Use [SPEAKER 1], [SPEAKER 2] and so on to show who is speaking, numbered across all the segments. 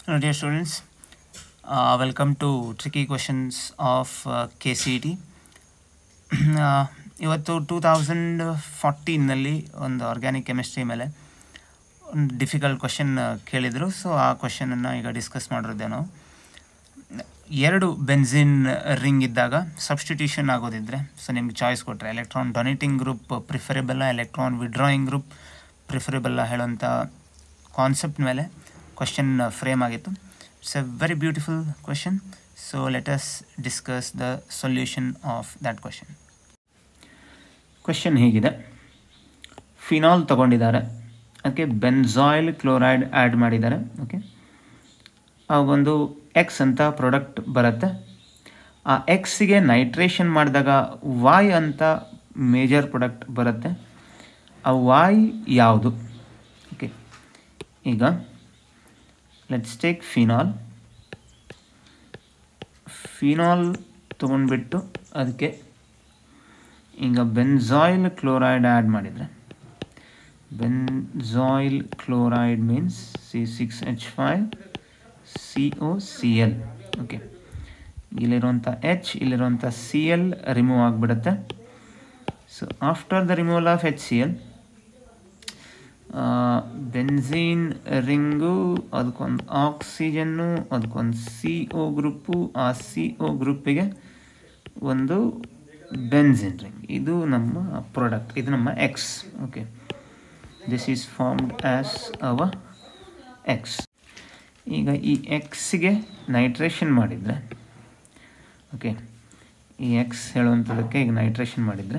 [SPEAKER 1] Hello, dear students. Uh, welcome to tricky questions of uh, KCET. Uh, ಇವತ್ತು two thousand ಫಾರ್ಟೀನಲ್ಲಿ ಒಂದು organic chemistry ಮೇಲೆ ಒಂದು difficult question ಕೇಳಿದರು ಸೊ ಆ ಕ್ವಶನನ್ನು ಈಗ ಡಿಸ್ಕಸ್ ಮಾಡಿರೋದೆ ನಾವು ಎರಡು ಬೆನ್ಸಿನ್ ರಿಂಗ್ ಇದ್ದಾಗ ಸಬ್ಸ್ಟಿಟ್ಯೂಷನ್ ಆಗೋದಿದ್ರೆ ಸೊ ನಿಮ್ಗೆ ಚಾಯ್ಸ್ ಕೊಟ್ಟರೆ ಎಲೆಕ್ಟ್ರಾನ್ ಡೊನೇಟಿಂಗ್ ಗ್ರೂಪ್ ಪ್ರಿಫರೇಬಲ್ಲ ಎಲೆಕ್ಟ್ರಾನ್ ವಿಡ್ರಾಯಿಂಗ್ ಗ್ರೂಪ್ ಪ್ರಿಫರೇಬಲ್ಲ ಹೇಳೋಂಥ ಕಾನ್ಸೆಪ್ಟ್ ಮೇಲೆ ಕ್ವಶನ್ ಫ್ರೇಮ್ ಆಗಿತ್ತು it's a very beautiful question so let us discuss the solution of that question question ಹೀಗಿದೆ ಫಿನಾಲ್ ತಗೊಂಡಿದ್ದಾರೆ ಅದಕ್ಕೆ ಬೆನ್ಸಾಯಿಲ್ ಕ್ಲೋರೈಡ್ ಆ್ಯಡ್ ಮಾಡಿದ್ದಾರೆ ಓಕೆ ಆ ಒಂದು ಎಕ್ಸ್ ಅಂತ ಪ್ರಾಡಕ್ಟ್ ಬರುತ್ತೆ ಆ ಎಕ್ಸಿಗೆ ನೈಟ್ರೇಷನ್ ಮಾಡಿದಾಗ ವಾಯ್ ಅಂತ ಮೇಜರ್ ಪ್ರಾಡಕ್ಟ್ ಬರುತ್ತೆ ಆ ವಾಯ್ ಯಾವುದು ಓಕೆ ಈಗ ಲೆಟ್ಸ್ ಟೇಕ್ ಫಿನಾಲ್ ಫಿನಾಲ್ ತೊಗೊಂಡ್ಬಿಟ್ಟು ಅದಕ್ಕೆ ಈಗ ಬೆನ್ಸಾಯಿಲ್ ಕ್ಲೋರೈಡ್ ಆ್ಯಡ್ ಮಾಡಿದರೆ benzoyl chloride means C six H five C O C L okay ಇಲ್ಲಿರುವಂಥ ಎಚ್ ಇಲ್ಲಿರುವಂಥ ಸಿ ಎಲ್ ರಿಮೂವ್ ಆಗಿಬಿಡುತ್ತೆ so after the removal of H C L benzene ring ಅದಕ್ಕೊಂದು ಆಕ್ಸಿಜನ್ನು ಅದಕ್ಕೊಂದು ಸಿ ಒ ಗ್ರೂಪು ಆ C O ಗ್ರೂಪಿಗೆ ಒಂದು benzene ring ಇದು ನಮ್ಮ ಪ್ರಾಡಕ್ಟ್ ಇದು ನಮ್ಮ X okay this is formed as ಅವ ಎಕ್ಸ್ ಈಗ ಈ ಎಕ್ಸ್ಗೆ ನೈಟ್ರೇಷನ್ ಮಾಡಿದರೆ ಓಕೆ ಈ ಎಕ್ಸ್ ಹೇಳುವಂಥದ್ದಕ್ಕೆ ಈಗ ನೈಟ್ರೇಷನ್ ಮಾಡಿದರೆ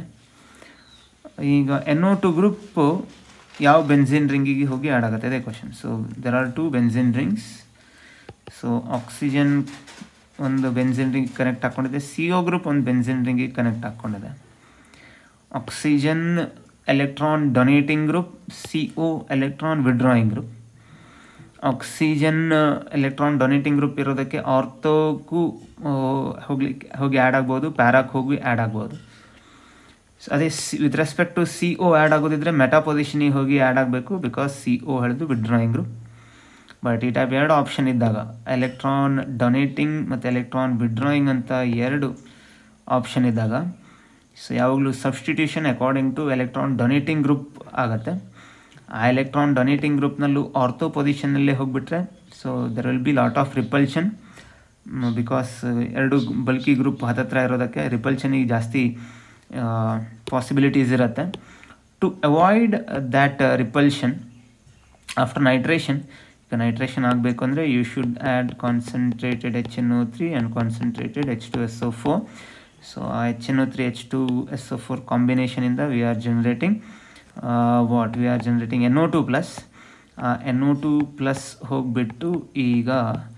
[SPEAKER 1] ಈಗ ಎನ್ ಒ ಟು ಗ್ರೂಪು ಯಾವ ಬೆನ್ಸಿನ್ ರಿಂಗಿಗೆ ಹೋಗಿ ಆ್ಯಡ್ ಆಗುತ್ತೆ ಅದೇ question so there are two benzene rings so oxygen ಒಂದು ಬೆನ್ಸಿನ್ ರಿಂಗ್ ಕನೆಕ್ಟ್ ಹಾಕ್ಕೊಂಡಿದೆ ಸಿ ಒ ಗ್ರೂಪ್ ಒಂದು ಬೆನ್ಸಿನ್ ರಿಂಗಿಗೆ ಕನೆಕ್ಟ್ ಹಾಕ್ಕೊಂಡಿದೆ oxygen electron donating group C O electron withdrawing group oxygen electron donating group ಇರೋದಕ್ಕೆ ಆರ್ಥೋಗೂ ಹೋಗ್ಲಿಕ್ಕೆ ಹೋಗಿ ಆ್ಯಡ್ ಆಗ್ಬೋದು ಪ್ಯಾರಾಕ್ ಹೋಗಿ ಆ್ಯಡ್ ಆಗ್ಬೋದು ಸೊ ಅದೇ C with respect to C O add ಆಗೋದಿದ್ರೆ ಮೆಟಾ ಪೊಸಿಷನಿಗೆ ಹೋಗಿ ಆ್ಯಡ್ ಆಗಬೇಕು ಬಿಕಾಸ್ ಸಿ ಒ ಹೇಳಿದು ವಿಡ್ರಾಯಿಂಗ್ ಗ್ರೂಪ್ ಬಟ್ ಈ ಟೈಪ್ ಎರಡು ಆಪ್ಷನ್ ಇದ್ದಾಗ ಎಲೆಕ್ಟ್ರಾನ್ ಡೊನೇಟಿಂಗ್ ಮತ್ತು ಎಲೆಕ್ಟ್ರಾನ್ ವಿಡ್ರಾಯಿಂಗ್ ಅಂತ ಎರಡು ಆಪ್ಷನ್ ಇದ್ದಾಗ ಸೊ ಯಾವಾಗಲೂ substitution according to electron donating group ಆಗುತ್ತೆ ಆ ಎಲೆಕ್ಟ್ರಾನ್ ಡೊನೇಟಿಂಗ್ ಗ್ರೂಪ್ನಲ್ಲೂ ಆರ್ಥೋ ಪೊಸಿಷನ್ನಲ್ಲೇ ಹೋಗಿಬಿಟ್ರೆ so there will be lot of repulsion because ಎರಡು ಬಲ್ಕಿ ಗ್ರೂಪ್ ಹತ್ತತ್ರ ಇರೋದಕ್ಕೆ ರಿಪಲ್ಷನಿಗೆ ಜಾಸ್ತಿ ಪಾಸಿಬಿಲಿಟೀಸ್ ಇರುತ್ತೆ to avoid that repulsion after nitration ಈಗ ನೈಟ್ರೇಷನ್ ಆಗಬೇಕು ಅಂದರೆ you should add concentrated H N O three and concentrated H two S O four so ಆ H N O three H two S O four ಕಾಂಬಿನೇಷನಿಂದ we are generating what we are generating N O two plus N O two plus ಹೋಗಿಬಿಟ್ಟು ಈಗ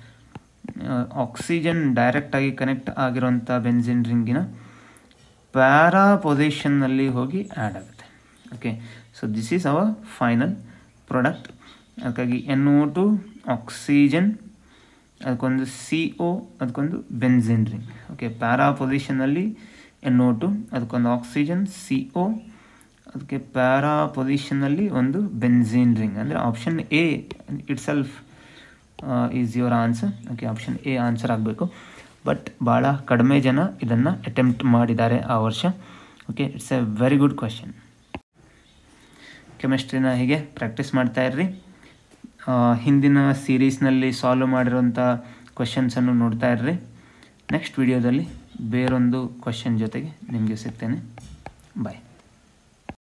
[SPEAKER 1] oxygen ಡೈರೆಕ್ಟಾಗಿ connect ಆಗಿರೋಂಥ benzene ರಿಂಗಿನ para ಪೊಸಿಷನ್ನಲ್ಲಿ ಹೋಗಿ add ಆಗುತ್ತೆ okay so this is our final product ಅದಕ್ಕಾಗಿ N O two oxygen ಅದಕ್ಕೊಂದು C O ಅದಕ್ಕೊಂದು benzene ring okay para ಪೊಸಿಷನಲ್ಲಿ ಎನ್ ಒ ಟು ಅದಕ್ಕೊಂದು ಆಕ್ಸಿಜನ್ ಸಿ ಒ ಅದಕ್ಕೆ ಪ್ಯಾರಾ ಪೊಸಿಷನ್ನಲ್ಲಿ ಒಂದು ಬೆನ್ಸಿನ್ ರಿಂಗ್ ಅಂದರೆ option A itself is your answer okay option A answer ಆಗಬೇಕು ಬಟ್ ಭಾಳ ಕಡಿಮೆ ಜನ ಇದನ್ನು ಅಟೆಂಪ್ಟ್ ಮಾಡಿದ್ದಾರೆ ಆ ವರ್ಷ okay it's a very good question ಕೆಮಿಸ್ಟ್ರಿನ ಹೀಗೆ ಪ್ರಾಕ್ಟೀಸ್ ಮಾಡ್ತಾ ಇರ್ರಿ ಹಿಂದಿನ ಸೀರೀಸ್ನಲ್ಲಿ ಸಾಲ್ವ್ ಮಾಡಿರೋಂಥ ಕ್ವಶನ್ಸನ್ನು ನೋಡ್ತಾ ಇರ್ರಿ ನೆಕ್ಸ್ಟ್ ವಿಡಿಯೋದಲ್ಲಿ ಬೇರೊಂದು ಕ್ವಶನ್ ಜೊತೆಗೆ ನಿಮಗೆ ಸಿಗ್ತೇನೆ ಬಾಯ್